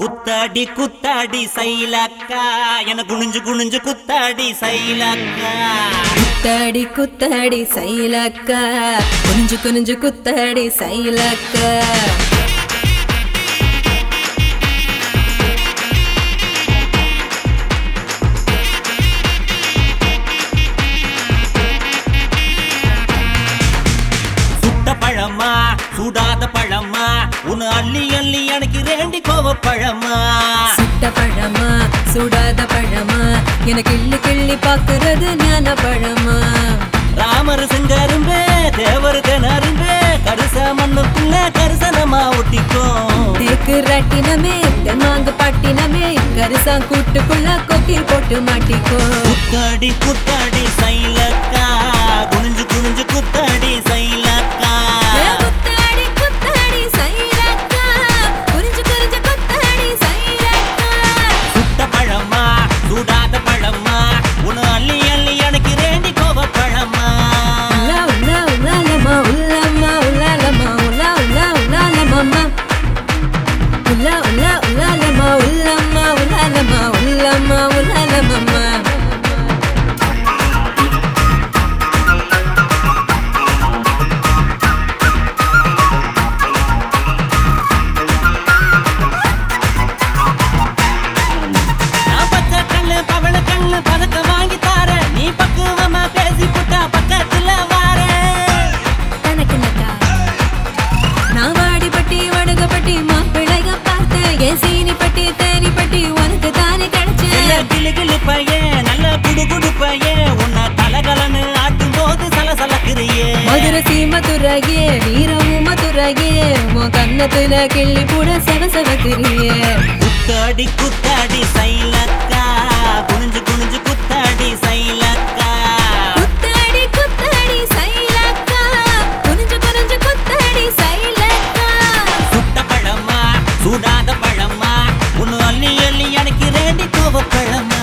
குத்தாடி குத்தாடி சைலக்கா என குனிஞ்சு குனிஞ்சு குத்தாடி சைலக்கா குத்தாடி குத்தாடி சைலக்கா குனிஞ்சு குனிஞ்சு குத்தாடி சைலக்கா சுட்ட பழமா சுடாத பழமா உன்னு அள்ளி அள்ளி எனக்கு ரேண்டி கோவ பழமா சுட்ட பழமா சுடாத பழமா எனக்கு கிள்ளி கிள்ளி பாக்குறது ஞான பழமா ராமர் செங்கரும்பே தேவர் திணறும்பே கருச மண்ணுக்குள்ள கரிசனமா ஒட்டிக்கும் தேக்கு ரட்டினமே தெம்மாங்கு பட்டினமே கரிசா கூட்டுக்குள்ள கொக்கி போட்டு மாட்டிக்கோ குத்தாடி குத்தாடி சைலக்கா குனிஞ்சு குனிஞ்சு குத்தாடி சைலக்கா குத்தாடி குத்தாடி சைலக்கா குறிஞ்சு குறிஞ்சு குத்தாடி சைலக்கா சுட்ட பழமா சுடாத பழமா உன்னு அள்ளி அள்ளி எனக்கு ரேண்டி கோவ பழமா உலா உலா உலாலமா உலாமா உலாலமா உலா உலா உலாலமாமா உலா உலா உலாலமா உலாமா உலாலமா உலாமா உலாலமாமா நான் பச்சை கண்ணு பவள கண்ணு பதக்க வாங்கி தார நீ பக்குவமா பேசி புட்டா பக்கத்துல வார தனக்கு நக்கா நான் வாடிப்பட்டி வடுகப்பட்டி மாப்பிள்ளைக பார்த்தேன் என் சீனி பட்டி தேனி பட்டி உனக்கு தானே நல்ல கிடைச்சேன் கிளு கிளு பையன் நல்ல குடு குடு பையன் உன்னை கலகலன்னு ஆட்டும் போது சலசலக்கிறியே மதுரை சீமதுரையே வீரமும் மதுரையே உன் கன்னத்துல கிள்ளி கூட செவ செவக்கிறியே குத்தாடி குத்தாடி சைலக்கா குனிஞ்சு குனிஞ்சு குத்தாடி சைலக்கா குத்தாடி குத்தாடி சைலக்கா குனிஞ்சு குனிஞ்சு குத்தாடி சைலக்கா சுட்ட பழமா சுடாத பழமா உன்னு அள்ளி அள்ளி எனக்கு ரேண்டி கோவ பழமா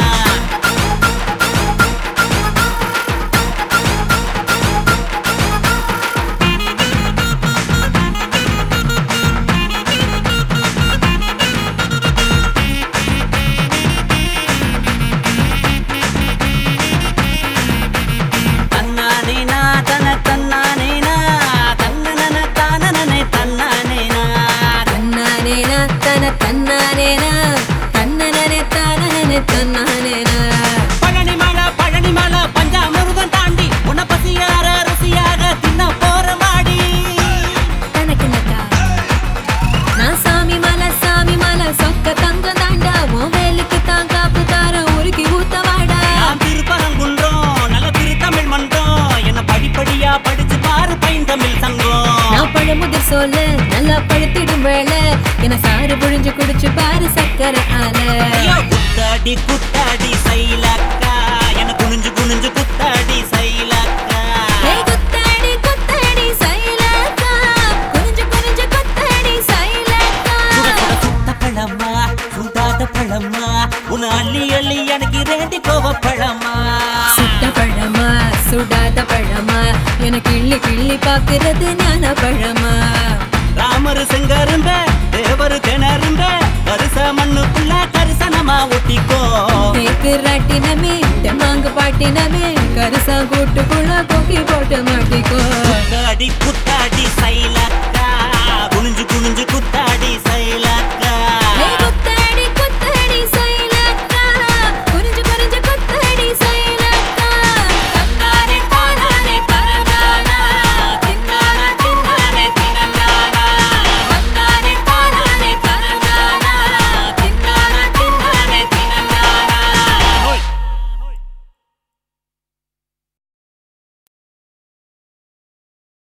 தன்னானேனா தன தன்னானேனா தன்னன தானனனை தன்னானேனா தன்னானேனா தன தன்னானேனா தன்னனனே தானனனே தன்னானேனா பழனி மலை பழனி மலை பஞ்சாமிருதம் தாண்டி உன்னை பசியார ருசியாக தின்ன போற மாடி தனக்கு நக்கா நான் சாமி மலை சாமி மலை சொக்க தங்கம் தாண்டா உன் வேலுக்கு தான் காப்பு தார உருக்கி ஊத்த வாடா நான் திருப்பரங்குன்றம் நல்ல திருத்தமிழ் மன்றம் என்ன படிப்படியா படிச்சு பாரு பைந்தமிழ் சங்கம் நான் பழமுதிர் சொல்ல நல்லா பழுத்திடும் வேலை என சாறு புழிஞ்சு குடிச்சு பாரு சக்கரை ஆல ஐயோ, குத்தாடி குத்தாடி சைலக்கா என குனிஞ்சு குனிஞ்சு குத்தாடி சைலக்கா ஏய் குத்தாடி குத்தாடி சைலக்கா குனிஞ்சு குனிஞ்சு குத்தாடி சைலக்கா சுட சுட சுட்ட பழமா சுடாத பழமா உன் அள்ளி அள்ளி எனக்கு ரேண்டி கோவ பழமா சுட்ட பழமா சுடாத பழமா எனக்கு கிள்ளி கிள்ளி பாக்குறது ஞான பழமா ராமர் செங்கரும்ப தேவர் திணறும்ப கருச மண்ணுக்குள்ள கரிசனமா ஒட்டிக்கோ தேக்கு ராட்டினமே தெம்மாங்கு பாட்டினமே கரிசா கூட்டுக்குள்ள கொக்கி போட்டு மாட்டிக்கோ குத்தாடி குத்தாடி சைல